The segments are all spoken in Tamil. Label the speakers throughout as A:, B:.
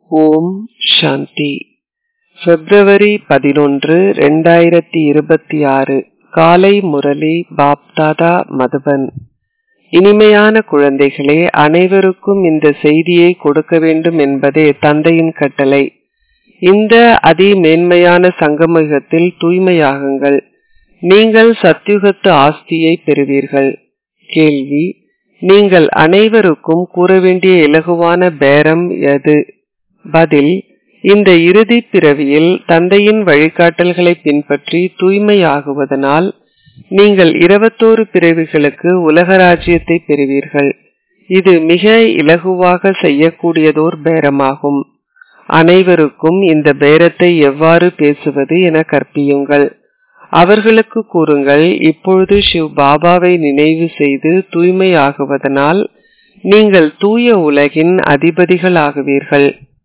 A: ஓம் சாந்தி பிப்ரவரி பதினொன்று ரெண்டாயிரத்தி இருபத்தி ஆறு காலை முரளி பாப்தாதா மதுபன் இனிமையான குழந்தைகளே அனைவருக்கும் இந்த செய்தியை கொடுக்க வேண்டும் என்பதே தந்தையின் கட்டளை இந்த அதி மேன்மையான சங்கமயுகத்தில் தூய்மையாகுங்கள் நீங்கள் சத்யுகத்து ஆஸ்தியை பெறுவீர்கள் கேள்வி நீங்கள் அனைவருக்கும் கூற வேண்டிய இலகுவான பேரம் எது பதில் இந்த இறுதி பிறவியில் தந்தையின் வழிகாட்டல்களை பின்பற்றி தூய்மையாகுவதனால் நீங்கள் இருபத்தோரு பிறவிகளுக்கு உலக ராஜ்யத்தை பெறுவீர்கள் இது மிக இலகுவாக செய்யக்கூடியதோர் பேரமாகும் அனைவருக்கும் இந்த பேரத்தை எவ்வாறு பேசுவது என கற்பியுங்கள் அவர்களுக்கு கூறுங்கள் இப்பொழுது சிவ் பாபாவை நினைவு செய்து தூய்மையாகுவதனால் நீங்கள் தூய உலகின் அதிபதிகள் ஆகுவீர்கள்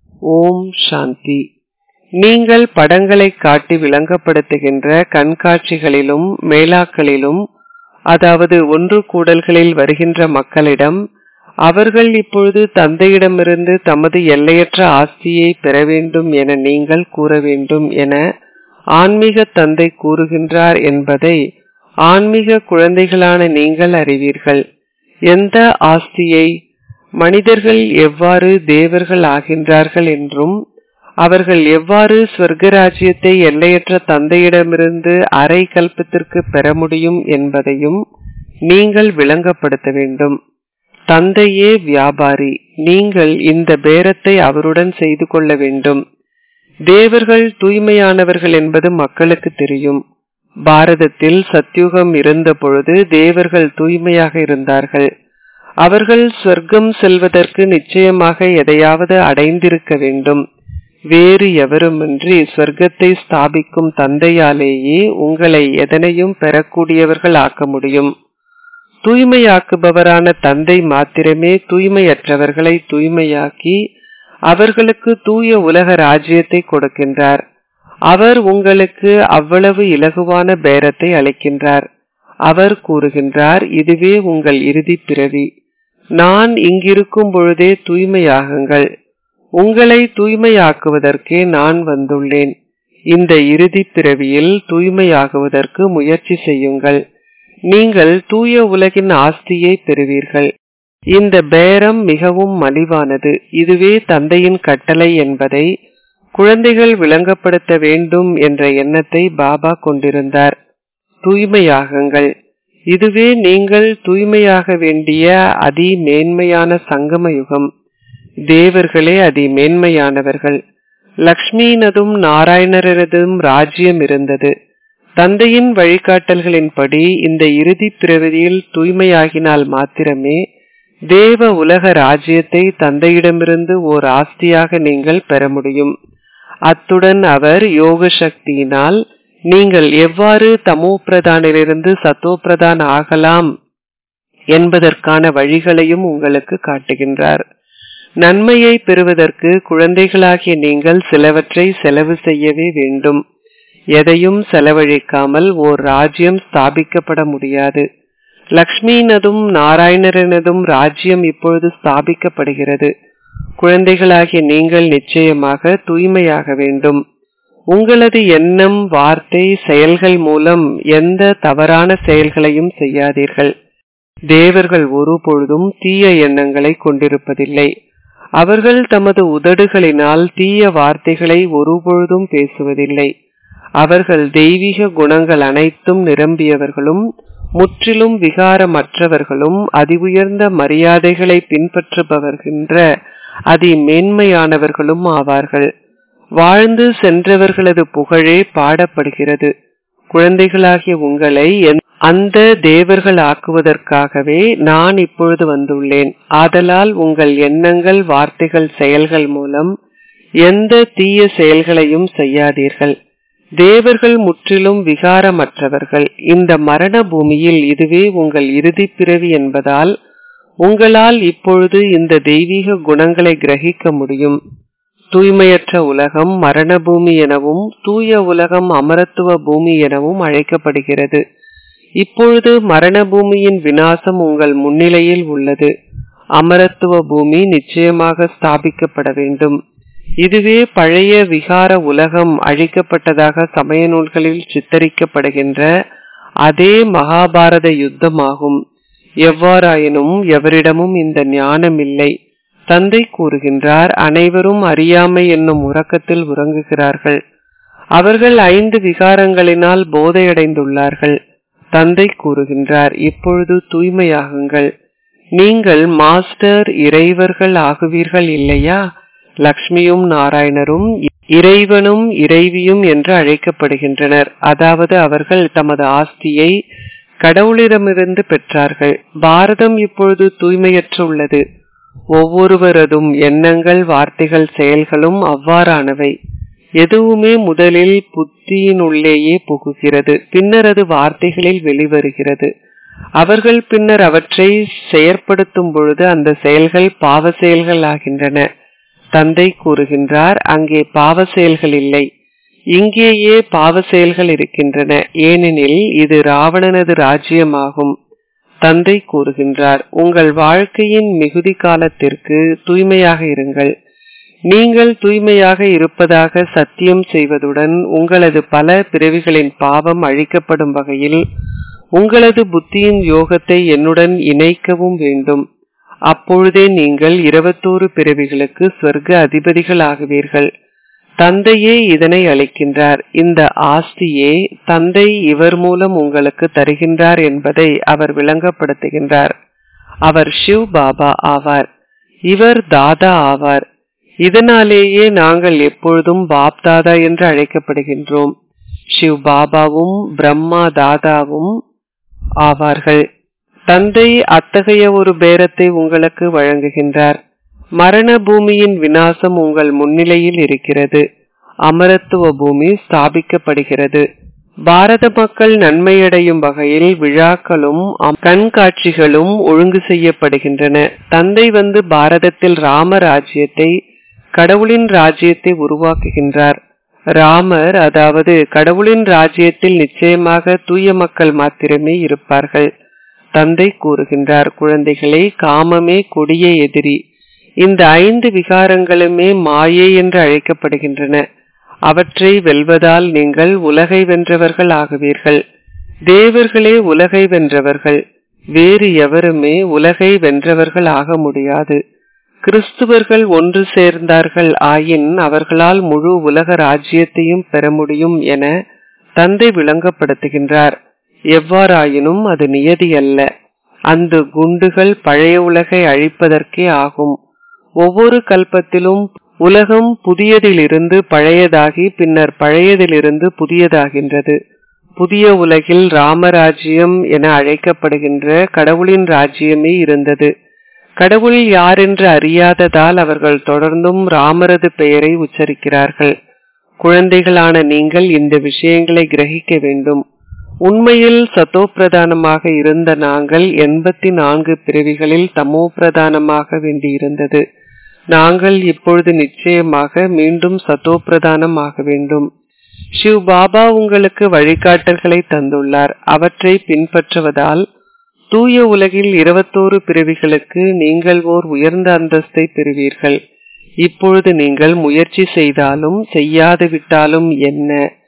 A: ஓம் சாந்தி நீங்கள் படங்களை காட்டி விளங்கப்படுத்துகின்ற கண்காட்சிகளிலும் மேளாக்களிலும் அதாவது ஒன்று கூடல்களில் வருகின்ற மக்களிடம் அவர்கள் இப்பொழுது தந்தையிடமிருந்து தமது எல்லையற்ற ஆஸ்தியை பெற வேண்டும் என நீங்கள் கூற வேண்டும் என ஆன்மீக தந்தை கூறுகின்றார் என்பதை ஆன்மீக குழந்தைகளான நீங்கள் அறிவீர்கள் எந்த ஆஸ்தியை மனிதர்கள் எவ்வாறு தேவர்கள் ஆகின்றார்கள் என்றும் அவர்கள் எவ்வாறு ஸ்வர்கராஜ்யத்தை எல்லையற்ற தந்தையிடமிருந்து அரை கல்பத்திற்கு பெற முடியும் என்பதையும் நீங்கள் விளங்கப்படுத்த வேண்டும் தந்தையே வியாபாரி நீங்கள் இந்த பேரத்தை அவருடன் செய்து கொள்ள வேண்டும் தேவர்கள் தூய்மையானவர்கள் என்பது மக்களுக்கு தெரியும் பாரதத்தில் சத்யுகம் இருந்த பொழுது தேவர்கள் தூய்மையாக இருந்தார்கள் அவர்கள் சொர்க்கம் செல்வதற்கு நிச்சயமாக எதையாவது அடைந்திருக்க வேண்டும் வேறு எவருமின்றி சொர்க்கத்தை ஸ்தாபிக்கும் தந்தையாலேயே உங்களை எதனையும் பெறக்கூடியவர்கள் ஆக்க முடியும் தூய்மையாக்குபவரான தந்தை மாத்திரமே தூய்மையற்றவர்களை தூய்மையாக்கி அவர்களுக்கு தூய உலக ராஜ்யத்தை கொடுக்கின்றார் அவர் உங்களுக்கு அவ்வளவு இலகுவான பேரத்தை அளிக்கின்றார் அவர் கூறுகின்றார் இதுவே உங்கள் இறுதி பிறவி நான் இங்கிருக்கும் பொழுதே தூய்மையாகுங்கள் உங்களை தூய்மையாக்குவதற்கே நான் வந்துள்ளேன் இந்த இறுதி பிறவியில் தூய்மையாகுவதற்கு முயற்சி செய்யுங்கள் நீங்கள் தூய உலகின் ஆஸ்தியை பெறுவீர்கள் இந்த பேரம் மிகவும் மலிவானது இதுவே தந்தையின் கட்டளை என்பதை குழந்தைகள் விளங்கப்படுத்த வேண்டும் என்ற எண்ணத்தை பாபா கொண்டிருந்தார் தூய்மையாகுங்கள் இதுவே நீங்கள் தூய்மையாக வேண்டிய அதி மேன்மையான சங்கம யுகம் தேவர்களே அதி மேன்மையானவர்கள் லக்ஷ்மியினதும் நாராயணரதும் ராஜ்யம் இருந்தது தந்தையின் வழிகாட்டல்களின்படி இந்த இறுதி பிறவியில் தூய்மையாகினால் மாத்திரமே தேவ உலக ராஜ்யத்தை தந்தையிடமிருந்து ஓர் ஆஸ்தியாக நீங்கள் பெற முடியும் அத்துடன் அவர் யோக சக்தியினால் நீங்கள் எவ்வாறு தமோ பிரதானிலிருந்து சத்தோ பிரதான் ஆகலாம் என்பதற்கான வழிகளையும் உங்களுக்கு காட்டுகின்றார் நன்மையை பெறுவதற்கு குழந்தைகளாகிய நீங்கள் சிலவற்றை செலவு செய்யவே வேண்டும் எதையும் செலவழிக்காமல் ஓர் ராஜ்யம் ஸ்தாபிக்கப்பட முடியாது லக்ஷ்மியினதும் நாராயணரனதும் ராஜ்யம் இப்பொழுது ஸ்தாபிக்கப்படுகிறது குழந்தைகளாகிய நீங்கள் நிச்சயமாக தூய்மையாக வேண்டும் உங்களது எண்ணம் வார்த்தை செயல்கள் மூலம் எந்த தவறான செயல்களையும் செய்யாதீர்கள் தேவர்கள் ஒரு பொழுதும் தீய எண்ணங்களை கொண்டிருப்பதில்லை அவர்கள் தமது உதடுகளினால் தீய வார்த்தைகளை ஒருபொழுதும் பேசுவதில்லை அவர்கள் தெய்வீக குணங்கள் அனைத்தும் நிரம்பியவர்களும் முற்றிலும் விகாரமற்றவர்களும் அதி உயர்ந்த மரியாதைகளை பின்பற்றுபவர்கின்ற அதி மேன்மையானவர்களும் ஆவார்கள் வாழ்ந்து சென்றவர்களது புகழே பாடப்படுகிறது குழந்தைகளாகிய உங்களை அந்த தேவர்கள் ஆக்குவதற்காகவே நான் இப்பொழுது வந்துள்ளேன் ஆதலால் உங்கள் எண்ணங்கள் வார்த்தைகள் செயல்கள் மூலம் எந்த தீய செயல்களையும் செய்யாதீர்கள் தேவர்கள் முற்றிலும் விகாரமற்றவர்கள் இந்த மரண பூமியில் இதுவே உங்கள் இறுதி பிறவி என்பதால் உங்களால் இப்பொழுது இந்த தெய்வீக குணங்களை கிரகிக்க முடியும் தூய்மையற்ற உலகம் மரண பூமி எனவும் தூய உலகம் அமரத்துவ பூமி எனவும் அழைக்கப்படுகிறது இப்பொழுது மரண பூமியின் வினாசம் உங்கள் முன்னிலையில் உள்ளது அமரத்துவ பூமி நிச்சயமாக ஸ்தாபிக்கப்பட வேண்டும் இதுவே பழைய விகார உலகம் அழிக்கப்பட்டதாக சமய நூல்களில் சித்தரிக்கப்படுகின்ற அதே மகாபாரத யுத்தமாகும் எவ்வாறாயினும் எவரிடமும் இந்த ஞானம் இல்லை தந்தை கூறுகின்றார் அனைவரும் அறியாமை என்னும் உறக்கத்தில் உறங்குகிறார்கள் அவர்கள் ஐந்து விகாரங்களினால் போதையடைந்துள்ளார்கள் தந்தை கூறுகின்றார் இப்பொழுது தூய்மையாகுங்கள் நீங்கள் மாஸ்டர் இறைவர்கள் ஆகுவீர்கள் இல்லையா லக்ஷ்மியும் நாராயணரும் இறைவனும் இறைவியும் என்று அழைக்கப்படுகின்றனர் அதாவது அவர்கள் தமது ஆஸ்தியை கடவுளிடமிருந்து பெற்றார்கள் பாரதம் இப்பொழுது தூய்மையற்று உள்ளது ஒவ்வொருவரதும் எண்ணங்கள் வார்த்தைகள் செயல்களும் அவ்வாறானவை எதுவுமே முதலில் புத்தியினுள்ளேயே புகுகிறது பின்னர் அது வார்த்தைகளில் வெளிவருகிறது அவர்கள் பின்னர் அவற்றை செயற்படுத்தும் பொழுது அந்த செயல்கள் பாவ செயல்கள் ஆகின்றன தந்தை கூறுகின்றார் அங்கே பாவ செயல்கள் இல்லை இங்கேயே பாவ செயல்கள் இருக்கின்றன ஏனெனில் இது ராவணனது ராஜ்யமாகும் தந்தை கூறுகின்றார் உங்கள் வாழ்க்கையின் மிகுதி காலத்திற்கு தூய்மையாக இருங்கள் நீங்கள் தூய்மையாக இருப்பதாக சத்தியம் செய்வதுடன் உங்களது பல பிறவிகளின் பாவம் அழிக்கப்படும் வகையில் உங்களது புத்தியின் யோகத்தை என்னுடன் இணைக்கவும் வேண்டும் அப்பொழுதே நீங்கள் இருபத்தோரு பிறவிகளுக்கு சொர்க்க அதிபதிகள் ஆகுவீர்கள் தந்தையே இதனை அளிக்கின்றார் இந்த ஆஸ்தியே தந்தை இவர் மூலம் உங்களுக்கு தருகின்றார் என்பதை அவர் விளங்கப்படுத்துகின்றார் அவர் ஷிவ் பாபா ஆவார் இவர் தாதா ஆவார் இதனாலேயே நாங்கள் எப்பொழுதும் பாப் தாதா என்று அழைக்கப்படுகின்றோம் ஷிவ் பாபாவும் பிரம்மா தாதாவும் ஆவார்கள் தந்தை அத்தகைய ஒரு பேரத்தை உங்களுக்கு வழங்குகின்றார் மரண பூமியின் வினாசம் உங்கள் முன்னிலையில் இருக்கிறது அமரத்துவ பூமி ஸ்தாபிக்கப்படுகிறது பாரத மக்கள் நன்மையடையும் வகையில் விழாக்களும் கண்காட்சிகளும் ஒழுங்கு செய்யப்படுகின்றன தந்தை வந்து பாரதத்தில் ராம ராஜ்யத்தை கடவுளின் ராஜ்யத்தை உருவாக்குகின்றார் ராமர் அதாவது கடவுளின் ராஜ்யத்தில் நிச்சயமாக தூய மக்கள் மாத்திரமே இருப்பார்கள் தந்தை கூறுகின்றார் குழந்தைகளே காமமே கொடிய எதிரி இந்த ஐந்து விகாரங்களுமே மாயை என்று அழைக்கப்படுகின்றன அவற்றை வெல்வதால் நீங்கள் உலகை வென்றவர்கள் ஆகுவீர்கள் தேவர்களே உலகை வென்றவர்கள் வேறு எவருமே உலகை வென்றவர்கள் ஆக முடியாது கிறிஸ்துவர்கள் ஒன்று சேர்ந்தார்கள் ஆயின் அவர்களால் முழு உலக ராஜ்யத்தையும் பெற முடியும் என தந்தை விளங்கப்படுத்துகின்றார் எவ்வாறாயினும் அது நியதி அல்ல அந்த குண்டுகள் பழைய உலகை அழிப்பதற்கே ஆகும் ஒவ்வொரு கல்பத்திலும் உலகம் புதியதிலிருந்து பழையதாகி பின்னர் பழையதிலிருந்து புதியதாகின்றது புதிய உலகில் ராமராஜ்யம் என அழைக்கப்படுகின்ற கடவுளின் ராஜ்யமே இருந்தது கடவுள் யாரென்று அறியாததால் அவர்கள் தொடர்ந்தும் ராமரது பெயரை உச்சரிக்கிறார்கள் குழந்தைகளான நீங்கள் இந்த விஷயங்களை கிரகிக்க வேண்டும் உண்மையில் சத்தோ பிரதானமாக இருந்த நாங்கள் எண்பத்தி நான்கு பிறவிகளில் தமோ பிரதானமாக வேண்டியிருந்தது நாங்கள் இப்பொழுது நிச்சயமாக மீண்டும் சத்தோ பிரதானம் ஆக வேண்டும் ஷிவ் பாபா உங்களுக்கு வழிகாட்டல்களை தந்துள்ளார் அவற்றை பின்பற்றுவதால் தூய உலகில் இருபத்தோரு பிறவிகளுக்கு நீங்கள் ஓர் உயர்ந்த அந்தஸ்தை பெறுவீர்கள் இப்பொழுது நீங்கள் முயற்சி செய்தாலும் செய்யாது விட்டாலும் என்ன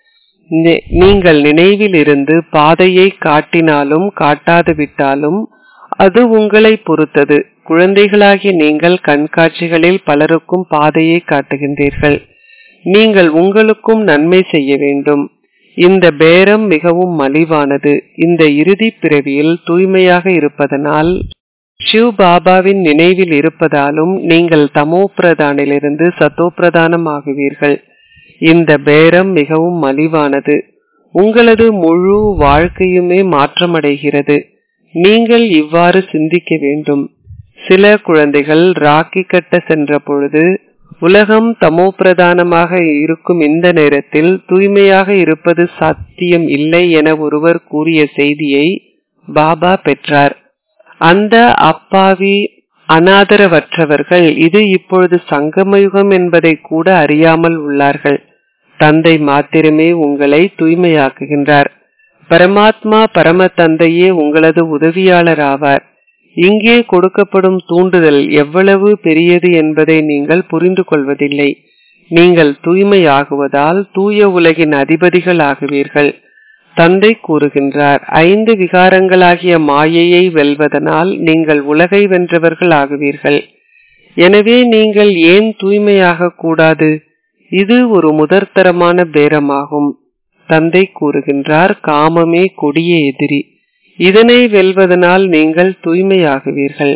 A: நீங்கள் நினைவில் இருந்து பாதையை காட்டினாலும் காட்டாது விட்டாலும் அது உங்களை பொறுத்தது குழந்தைகளாகிய நீங்கள் கண்காட்சிகளில் பலருக்கும் பாதையை காட்டுகின்றீர்கள் நீங்கள் உங்களுக்கும் நன்மை செய்ய வேண்டும் இந்த பேரம் மிகவும் மலிவானது இந்த இறுதி பிறவியில் தூய்மையாக இருப்பதனால் ஷிவ் பாபாவின் நினைவில் இருப்பதாலும் நீங்கள் தமோ பிரதானிலிருந்து சத்தோ பிரதானம் ஆகுவீர்கள் இந்த பேரம் மிகவும் மலிவானது உங்களது முழு வாழ்க்கையுமே மாற்றமடைகிறது நீங்கள் இவ்வாறு சிந்திக்க வேண்டும் சில குழந்தைகள் ராக்கி கட்ட சென்ற பொழுது உலகம் தமோ பிரதானமாக இருக்கும் இந்த நேரத்தில் தூய்மையாக இருப்பது சாத்தியம் இல்லை என ஒருவர் கூறிய செய்தியை பாபா பெற்றார் அந்த அப்பாவி அனாதரவற்றவர்கள் இது இப்பொழுது சங்கமயுகம் என்பதை கூட அறியாமல் உள்ளார்கள் தந்தை மாத்திரமே உங்களை தூய்மையாக்குகின்றார் பரமாத்மா பரம தந்தையே உங்களது உதவியாளர் ஆவார் இங்கே கொடுக்கப்படும் தூண்டுதல் எவ்வளவு பெரியது என்பதை நீங்கள் புரிந்து கொள்வதில்லை நீங்கள் தூய்மையாகுவதால் தூய உலகின் அதிபதிகள் ஆகுவீர்கள் தந்தை கூறுகின்றார் ஐந்து விகாரங்களாகிய மாயையை வெல்வதனால் நீங்கள் உலகை வென்றவர்கள் ஆகுவீர்கள் எனவே நீங்கள் ஏன் தூய்மையாக கூடாது இது ஒரு முதற்தரமான பேரமாகும் தந்தை கூறுகின்றார் காமமே கொடிய எதிரி இதனை வெல்வதனால் நீங்கள் தூய்மையாகுவீர்கள்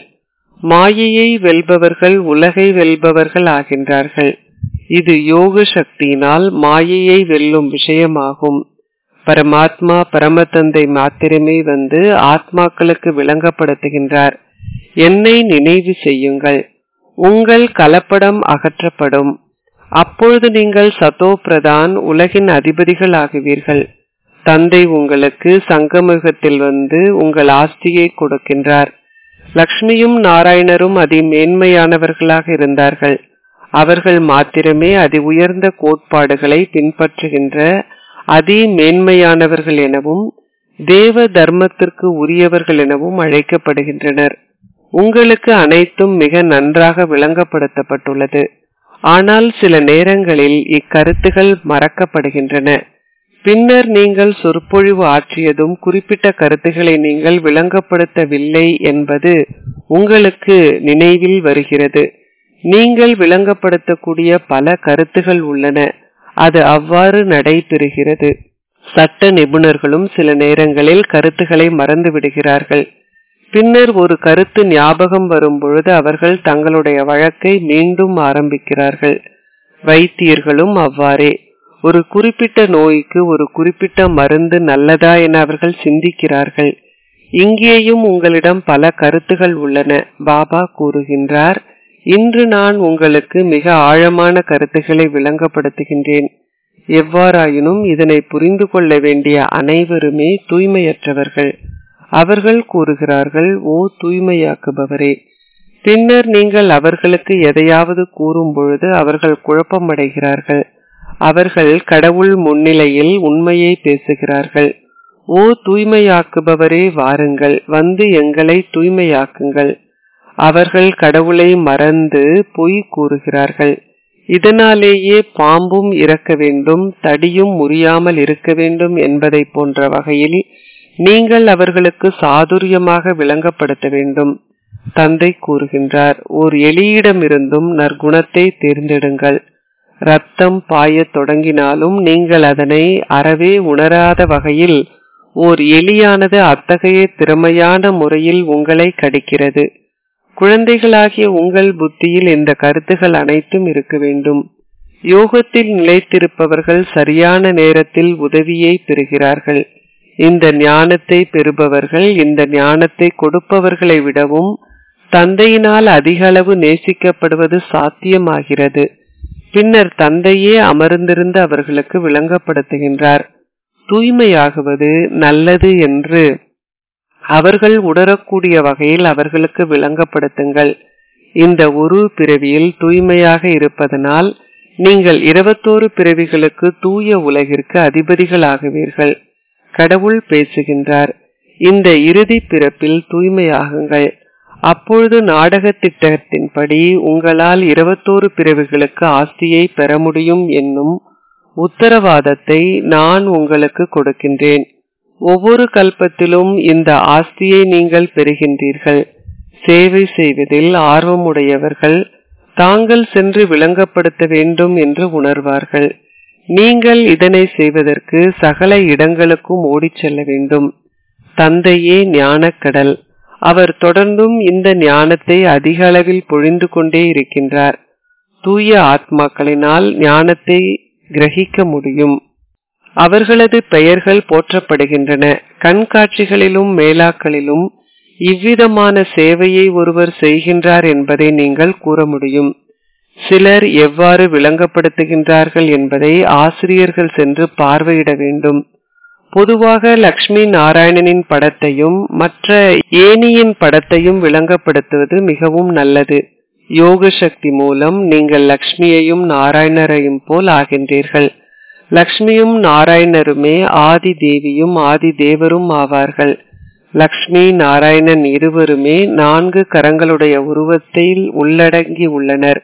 A: மாயையை வெல்பவர்கள் உலகை வெல்பவர்கள் ஆகின்றார்கள் இது யோக சக்தியினால் மாயையை வெல்லும் விஷயமாகும் பரமாத்மா பரமதந்தை மாத்திரமே வந்து ஆத்மாக்களுக்கு விளங்கப்படுத்துகின்றார் என்னை நினைவு செய்யுங்கள் உங்கள் கலப்படம் அகற்றப்படும் அப்பொழுது நீங்கள் சதோ பிரதான் உலகின் அதிபதிகள் ஆகுவீர்கள் தந்தை உங்களுக்கு சங்கமுகத்தில் வந்து உங்கள் ஆஸ்தியை கொடுக்கின்றார் லக்ஷ்மியும் நாராயணரும் அதி மேன்மையானவர்களாக இருந்தார்கள் அவர்கள் மாத்திரமே அதி உயர்ந்த கோட்பாடுகளை பின்பற்றுகின்ற அதி மேன்மையானவர்கள் எனவும் தேவ தர்மத்திற்கு உரியவர்கள் எனவும் அழைக்கப்படுகின்றனர் உங்களுக்கு அனைத்தும் மிக நன்றாக விளங்கப்படுத்தப்பட்டுள்ளது ஆனால் சில நேரங்களில் இக்கருத்துகள் மறக்கப்படுகின்றன பின்னர் நீங்கள் சொற்பொழிவு ஆற்றியதும் குறிப்பிட்ட கருத்துக்களை நீங்கள் விளங்கப்படுத்தவில்லை என்பது உங்களுக்கு நினைவில் வருகிறது நீங்கள் விளங்கப்படுத்தக்கூடிய பல கருத்துகள் உள்ளன அது அவ்வாறு நடைபெறுகிறது சட்ட நிபுணர்களும் சில நேரங்களில் கருத்துக்களை மறந்து விடுகிறார்கள் பின்னர் ஒரு கருத்து ஞாபகம் வரும் பொழுது அவர்கள் தங்களுடைய வழக்கை மீண்டும் ஆரம்பிக்கிறார்கள் வைத்தியர்களும் அவ்வாறே ஒரு குறிப்பிட்ட நோய்க்கு ஒரு குறிப்பிட்ட மருந்து நல்லதா என அவர்கள் சிந்திக்கிறார்கள் இங்கேயும் உங்களிடம் பல கருத்துகள் உள்ளன பாபா கூறுகின்றார் இன்று நான் உங்களுக்கு மிக ஆழமான கருத்துக்களை விளங்கப்படுத்துகின்றேன் எவ்வாறாயினும் இதனை புரிந்து கொள்ள வேண்டிய அனைவருமே தூய்மையற்றவர்கள் அவர்கள் கூறுகிறார்கள் ஓ தூய்மையாக்குபவரே பின்னர் நீங்கள் அவர்களுக்கு எதையாவது கூறும் பொழுது அவர்கள் குழப்பமடைகிறார்கள் அவர்கள் கடவுள் முன்னிலையில் உண்மையை பேசுகிறார்கள் ஓ தூய்மையாக்குபவரே வாருங்கள் வந்து எங்களை தூய்மையாக்குங்கள் அவர்கள் கடவுளை மறந்து பொய் கூறுகிறார்கள் இதனாலேயே பாம்பும் இறக்க வேண்டும் தடியும் முறியாமல் இருக்க வேண்டும் என்பதை போன்ற வகையில் நீங்கள் அவர்களுக்கு சாதுரியமாக விளங்கப்படுத்த வேண்டும் தந்தை கூறுகின்றார் ஓர் எலியிடமிருந்தும் நற்குணத்தை தேர்ந்தெடுங்கள் ரத்தம் பாயத் தொடங்கினாலும் நீங்கள் அதனை அறவே உணராத வகையில் ஓர் எலியானது அத்தகைய திறமையான முறையில் உங்களை கடிக்கிறது குழந்தைகளாகிய உங்கள் புத்தியில் இந்த கருத்துகள் அனைத்தும் இருக்க வேண்டும் யோகத்தில் நிலைத்திருப்பவர்கள் சரியான நேரத்தில் உதவியை பெறுகிறார்கள் இந்த ஞானத்தை பெறுபவர்கள் இந்த ஞானத்தை கொடுப்பவர்களை விடவும் தந்தையினால் அதிக அளவு நேசிக்கப்படுவது சாத்தியமாகிறது பின்னர் தந்தையே அமர்ந்திருந்து அவர்களுக்கு விளங்கப்படுத்துகின்றார் தூய்மையாகுவது நல்லது என்று அவர்கள் உணரக்கூடிய வகையில் அவர்களுக்கு விளங்கப்படுத்துங்கள் இந்த ஒரு பிறவியில் தூய்மையாக இருப்பதனால் நீங்கள் இருபத்தோரு பிறவிகளுக்கு தூய உலகிற்கு அதிபதிகளாகுவீர்கள் கடவுள் பேசுகின்றார் இந்த இறுதி பிறப்பில் தூய்மையாகுங்கள் அப்பொழுது நாடக திட்டத்தின்படி உங்களால் இருபத்தோரு பிறவிகளுக்கு ஆஸ்தியை பெற முடியும் என்னும் உத்தரவாதத்தை நான் உங்களுக்கு கொடுக்கின்றேன் ஒவ்வொரு கல்பத்திலும் இந்த ஆஸ்தியை நீங்கள் பெறுகின்றீர்கள் சேவை செய்வதில் ஆர்வமுடையவர்கள் தாங்கள் சென்று விளங்கப்படுத்த வேண்டும் என்று உணர்வார்கள் நீங்கள் இதனை செய்வதற்கு சகல இடங்களுக்கும் ஓடிச் செல்ல வேண்டும் தந்தையே ஞானக்கடல் அவர் தொடர்ந்தும் இந்த ஞானத்தை அதிக அளவில் பொழிந்து கொண்டே இருக்கின்றார் தூய ஆத்மாக்களினால் ஞானத்தை கிரகிக்க முடியும் அவர்களது பெயர்கள் போற்றப்படுகின்றன கண்காட்சிகளிலும் மேலாக்களிலும் இவ்விதமான சேவையை ஒருவர் செய்கின்றார் என்பதை நீங்கள் கூற முடியும் சிலர் எவ்வாறு விளங்கப்படுத்துகின்றார்கள் என்பதை ஆசிரியர்கள் சென்று பார்வையிட வேண்டும் பொதுவாக லக்ஷ்மி நாராயணனின் படத்தையும் மற்ற ஏனியின் படத்தையும் விளங்கப்படுத்துவது மிகவும் நல்லது யோக சக்தி மூலம் நீங்கள் லக்ஷ்மியையும் நாராயணரையும் போல் ஆகின்றீர்கள் லக்ஷ்மியும் நாராயணருமே ஆதி தேவியும் ஆதி தேவரும் ஆவார்கள் லக்ஷ்மி நாராயணன் இருவருமே நான்கு கரங்களுடைய உருவத்தில் உள்ளடங்கி உள்ளனர்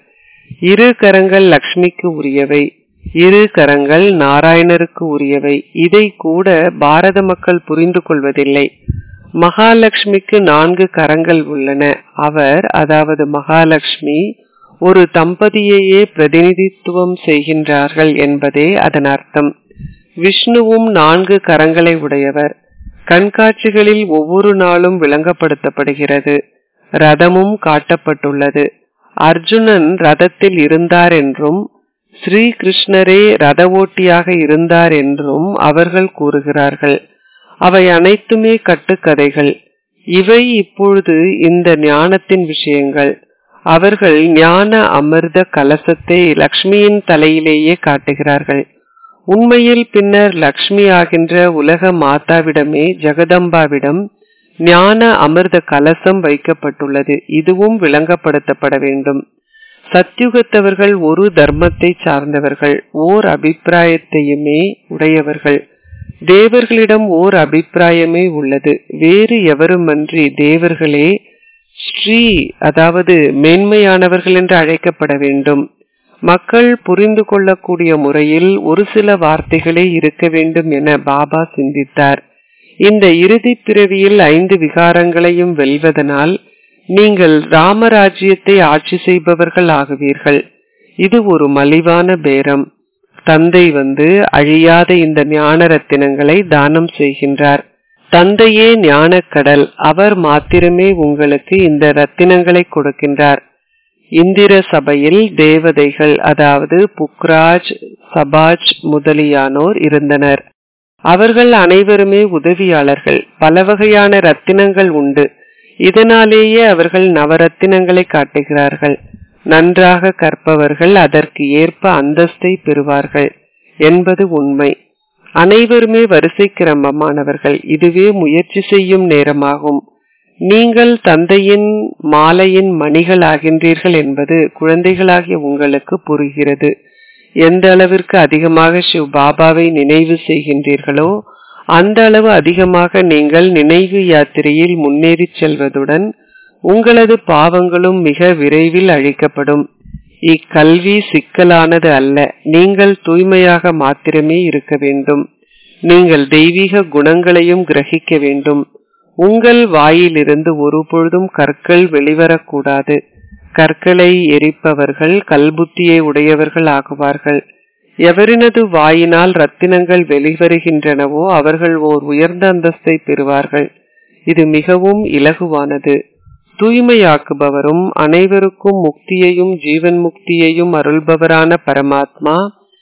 A: இரு கரங்கள் லக்ஷ்மிக்கு உரியவை இரு கரங்கள் நாராயணருக்கு உரியவை இதை கூட பாரத மக்கள் புரிந்து கொள்வதில்லை மகாலட்சுமிக்கு நான்கு கரங்கள் உள்ளன அவர் அதாவது மகாலட்சுமி ஒரு தம்பதியையே பிரதிநிதித்துவம் செய்கின்றார்கள் என்பதே அதன் அர்த்தம் விஷ்ணுவும் நான்கு கரங்களை உடையவர் கண்காட்சிகளில் ஒவ்வொரு நாளும் விளங்கப்படுத்தப்படுகிறது ரதமும் காட்டப்பட்டுள்ளது அர்ஜுனன் ரதத்தில் இருந்தார் என்றும் ஸ்ரீ கிருஷ்ணரே ரத ஓட்டியாக இருந்தார் என்றும் அவர்கள் கூறுகிறார்கள் அவை அனைத்துமே கட்டுக்கதைகள் இவை இப்பொழுது இந்த ஞானத்தின் விஷயங்கள் அவர்கள் ஞான அமிர்த கலசத்தை லக்ஷ்மியின் தலையிலேயே காட்டுகிறார்கள் உண்மையில் பின்னர் லக்ஷ்மி ஆகின்ற உலக மாதாவிடமே ஜெகதம்பாவிடம் ஞான அமிர்த கலசம் வைக்கப்பட்டுள்ளது இதுவும் விளங்கப்படுத்தப்பட வேண்டும் சத்யுகத்தவர்கள் ஒரு தர்மத்தை சார்ந்தவர்கள் ஓர் அபிப்பிராயத்தையுமே உடையவர்கள் தேவர்களிடம் ஓர் அபிப்பிராயமே உள்ளது வேறு எவருமன்றி தேவர்களே ஸ்ரீ அதாவது மேன்மையானவர்கள் என்று அழைக்கப்பட வேண்டும் மக்கள் புரிந்து கொள்ளக்கூடிய முறையில் ஒரு சில வார்த்தைகளே இருக்க வேண்டும் என பாபா சிந்தித்தார் இந்த இறுதி பிறவியில் ஐந்து விகாரங்களையும் வெல்வதனால் நீங்கள் ராமராஜ்யத்தை ஆட்சி செய்பவர்கள் ஆகுவீர்கள் இது ஒரு மலிவான பேரம் தந்தை வந்து அழியாத இந்த ஞான ரத்தினங்களை தானம் செய்கின்றார் தந்தையே ஞானக்கடல் அவர் மாத்திரமே உங்களுக்கு இந்த ரத்தினங்களை கொடுக்கின்றார் இந்திர சபையில் தேவதைகள் அதாவது புக்ராஜ் சபாஜ் முதலியானோர் இருந்தனர் அவர்கள் அனைவருமே உதவியாளர்கள் பல வகையான ரத்தினங்கள் உண்டு இதனாலேயே அவர்கள் நவரத்தினங்களை காட்டுகிறார்கள் நன்றாக கற்பவர்கள் அதற்கு ஏற்ப அந்தஸ்தை பெறுவார்கள் என்பது உண்மை அனைவருமே வரிசை கிரமமானவர்கள் இதுவே முயற்சி செய்யும் நேரமாகும் நீங்கள் தந்தையின் மாலையின் மணிகள் ஆகின்றீர்கள் என்பது குழந்தைகளாகிய உங்களுக்கு புரிகிறது எந்த அளவிற்கு அதிகமாக சிவ் பாபாவை நினைவு செய்கின்றீர்களோ அந்த அளவு அதிகமாக நீங்கள் நினைவு யாத்திரையில் முன்னேறி செல்வதுடன் உங்களது பாவங்களும் மிக விரைவில் அழிக்கப்படும் இக்கல்வி சிக்கலானது அல்ல நீங்கள் தூய்மையாக மாத்திரமே இருக்க வேண்டும் நீங்கள் தெய்வீக குணங்களையும் கிரகிக்க வேண்டும் உங்கள் வாயிலிருந்து ஒரு பொழுதும் கற்கள் வெளிவரக்கூடாது கற்களை எரிப்பவர்கள் கல்புத்தியை உடையவர்கள் ஆகுவார்கள் எவரினது வாயினால் ரத்தினங்கள் வெளிவருகின்றனவோ அவர்கள் ஓர் உயர்ந்த அந்தஸ்தை பெறுவார்கள் இது மிகவும் இலகுவானது தூய்மையாக்குபவரும் அனைவருக்கும் முக்தியையும் ஜீவன் முக்தியையும் அருள்பவரான பரமாத்மா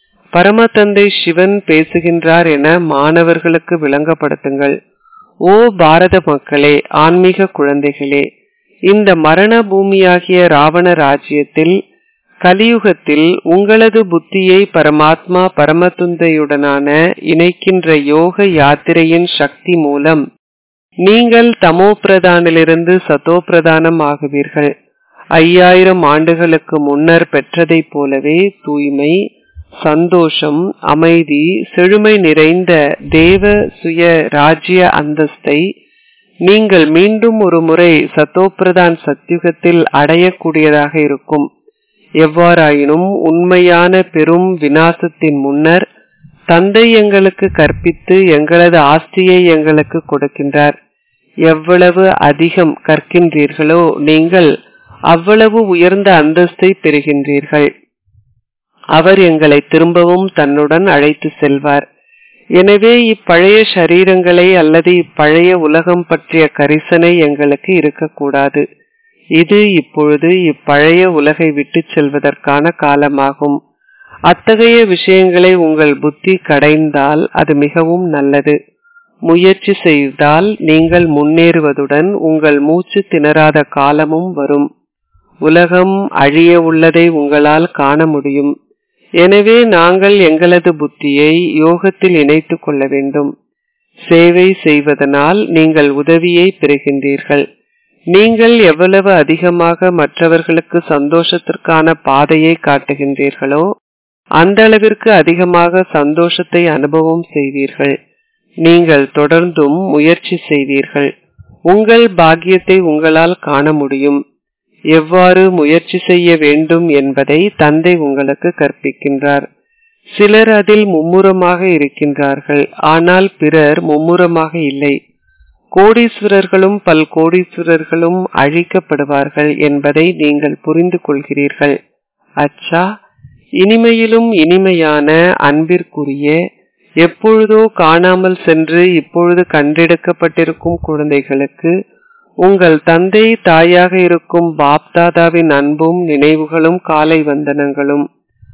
A: பரமதந்தை சிவன் பேசுகின்றார் என மாணவர்களுக்கு விளங்கப்படுத்துங்கள் ஓ பாரத மக்களே ஆன்மீக குழந்தைகளே இந்த மரண பூமியாகிய ராவண ராஜ்யத்தில் கலியுகத்தில் உங்களது புத்தியை பரமாத்மா பரமதுந்தையுடனான இணைக்கின்ற யோக யாத்திரையின் சக்தி மூலம் நீங்கள் தமோ பிரதானிலிருந்து சதோ பிரதானம் ஆகுவீர்கள் ஐயாயிரம் ஆண்டுகளுக்கு முன்னர் பெற்றதைப் போலவே தூய்மை சந்தோஷம் அமைதி செழுமை நிறைந்த தேவ சுய ராஜ்ய அந்தஸ்தை நீங்கள் மீண்டும் ஒரு முறை சத்தோப்பிரதான் சத்தியுகத்தில் அடையக்கூடியதாக இருக்கும் எவ்வாறாயினும் உண்மையான பெரும் வினாசத்தின் முன்னர் தந்தை எங்களுக்கு கற்பித்து எங்களது ஆஸ்தியை எங்களுக்கு கொடுக்கின்றார் எவ்வளவு அதிகம் கற்கின்றீர்களோ நீங்கள் அவ்வளவு உயர்ந்த அந்தஸ்தை பெறுகின்றீர்கள் அவர் எங்களை திரும்பவும் தன்னுடன் அழைத்து செல்வார் எனவே இப்பழைய சரீரங்களை அல்லது இப்பழைய உலகம் பற்றிய கரிசனை எங்களுக்கு இருக்கக்கூடாது இது இப்பொழுது இப்பழைய உலகை விட்டு செல்வதற்கான காலமாகும் அத்தகைய விஷயங்களை உங்கள் புத்தி கடைந்தால் அது மிகவும் நல்லது முயற்சி செய்தால் நீங்கள் முன்னேறுவதுடன் உங்கள் மூச்சு திணறாத காலமும் வரும் உலகம் அழிய உள்ளதை உங்களால் காண முடியும் எனவே நாங்கள் எங்களது புத்தியை யோகத்தில் இணைத்துக் கொள்ள வேண்டும் சேவை செய்வதனால் நீங்கள் உதவியை பெறுகின்றீர்கள் நீங்கள் எவ்வளவு அதிகமாக மற்றவர்களுக்கு சந்தோஷத்திற்கான பாதையை காட்டுகின்றீர்களோ அந்த அளவிற்கு அதிகமாக சந்தோஷத்தை அனுபவம் செய்வீர்கள் நீங்கள் தொடர்ந்தும் முயற்சி செய்வீர்கள் உங்கள் பாக்கியத்தை உங்களால் காண முடியும் எவ்வாறு முயற்சி செய்ய வேண்டும் என்பதை தந்தை உங்களுக்கு கற்பிக்கின்றார் சிலர் அதில் மும்முரமாக இருக்கின்றார்கள் ஆனால் பிறர் மும்முரமாக இல்லை கோடீஸ்வரர்களும் பல் கோடீஸ்வரர்களும் அழிக்கப்படுவார்கள் என்பதை நீங்கள் புரிந்து கொள்கிறீர்கள் அச்சா இனிமையிலும் இனிமையான அன்பிற்குரிய எப்பொழுதோ காணாமல் சென்று இப்பொழுது கண்டெடுக்கப்பட்டிருக்கும் குழந்தைகளுக்கு உங்கள் தந்தை தாயாக இருக்கும் பாப்தாதாவின் அன்பும் நினைவுகளும் காலை வந்தனங்களும்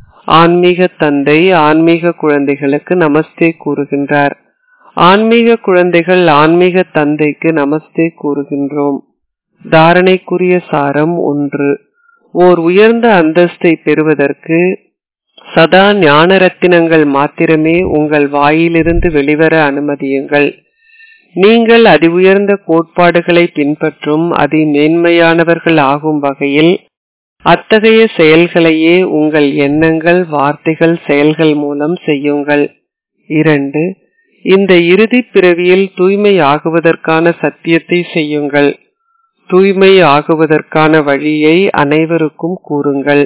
A: ஆன்மீக தந்தை ஆன்மீக குழந்தைகளுக்கு நமஸ்தே கூறுகின்றார் ஆன்மீக குழந்தைகள் ஆன்மீக தந்தைக்கு நமஸ்தே கூறுகின்றோம் தாரணைக்குரிய சாரம் ஒன்று ஓர் உயர்ந்த அந்தஸ்தை பெறுவதற்கு சதா ஞான ரத்தினங்கள் மாத்திரமே உங்கள் வாயிலிருந்து வெளிவர அனுமதியுங்கள் நீங்கள் அதி உயர்ந்த கோட்பாடுகளை பின்பற்றும் அதி மேன்மையானவர்கள் ஆகும் வகையில் அத்தகைய செயல்களையே உங்கள் எண்ணங்கள் வார்த்தைகள் செயல்கள் மூலம் செய்யுங்கள் இரண்டு இந்த இறுதி பிறவியில் தூய்மை ஆகுவதற்கான சத்தியத்தை செய்யுங்கள் தூய்மை ஆகுவதற்கான வழியை அனைவருக்கும் கூறுங்கள்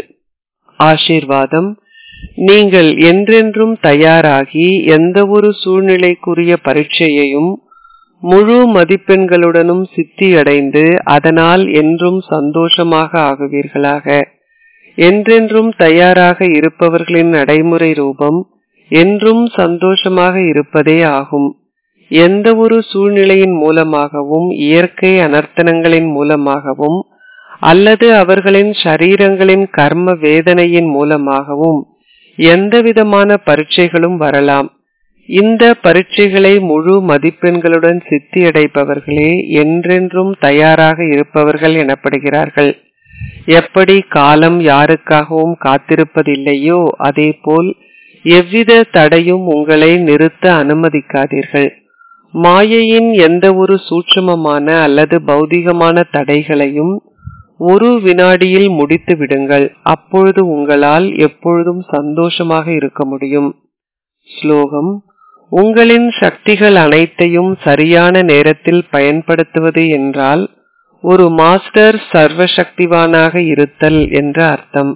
A: ஆசீர்வாதம் நீங்கள் என்றென்றும் தயாராகி எந்த ஒரு சூழ்நிலைக்குரிய பரீட்சையையும் முழு மதிப்பெண்களுடனும் சித்தியடைந்து அதனால் என்றும் சந்தோஷமாக ஆகுவீர்களாக என்றென்றும் தயாராக இருப்பவர்களின் நடைமுறை ரூபம் என்றும் சந்தோஷமாக இருப்பதே ஆகும் எந்த ஒரு சூழ்நிலையின் மூலமாகவும் இயற்கை அனர்த்தனங்களின் மூலமாகவும் அல்லது அவர்களின் சரீரங்களின் கர்ம வேதனையின் மூலமாகவும் எந்தவிதமான பரீட்சைகளும் வரலாம் இந்த பரீட்சைகளை முழு மதிப்பெண்களுடன் சித்தியடைப்பவர்களே என்றென்றும் தயாராக இருப்பவர்கள் எனப்படுகிறார்கள் எப்படி காலம் யாருக்காகவும் காத்திருப்பதில்லையோ அதேபோல் எவ்வித தடையும் உங்களை நிறுத்த அனுமதிக்காதீர்கள் மாயையின் எந்த ஒரு சூட்சமமான அல்லது பௌதிகமான தடைகளையும் ஒரு வினாடியில் முடித்து விடுங்கள் அப்பொழுது உங்களால் எப்பொழுதும் சந்தோஷமாக இருக்க முடியும் ஸ்லோகம் உங்களின் சக்திகள் அனைத்தையும் சரியான நேரத்தில் பயன்படுத்துவது என்றால் ஒரு மாஸ்டர் சர்வசக்திவானாக இருத்தல் என்ற அர்த்தம்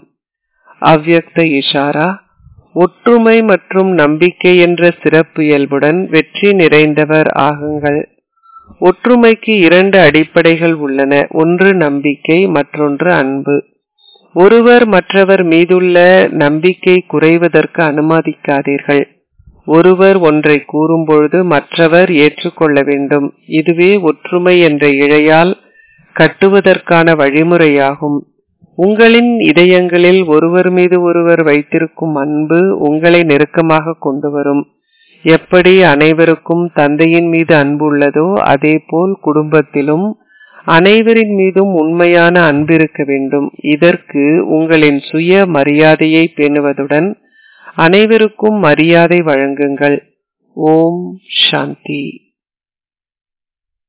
A: அவ்யக்த இஷாரா ஒற்றுமை மற்றும் நம்பிக்கை என்ற சிறப்பு இயல்புடன் வெற்றி நிறைந்தவர் ஆகுங்கள் ஒற்றுமைக்கு இரண்டு அடிப்படைகள் உள்ளன ஒன்று நம்பிக்கை மற்றொன்று அன்பு ஒருவர் மற்றவர் மீதுள்ள நம்பிக்கை குறைவதற்கு அனுமதிக்காதீர்கள் ஒருவர் ஒன்றை கூறும்பொழுது மற்றவர் ஏற்றுக்கொள்ள வேண்டும் இதுவே ஒற்றுமை என்ற இழையால் கட்டுவதற்கான வழிமுறையாகும் உங்களின் இதயங்களில் ஒருவர் மீது ஒருவர் வைத்திருக்கும் அன்பு உங்களை நெருக்கமாக கொண்டு வரும் எப்படி அனைவருக்கும் தந்தையின் மீது அன்பு உள்ளதோ அதேபோல் குடும்பத்திலும் அனைவரின் மீதும் உண்மையான அன்பு இருக்க வேண்டும் இதற்கு உங்களின் சுய மரியாதையை பேணுவதுடன் அனைவருக்கும் மரியாதை வழங்குங்கள் ஓம் சாந்தி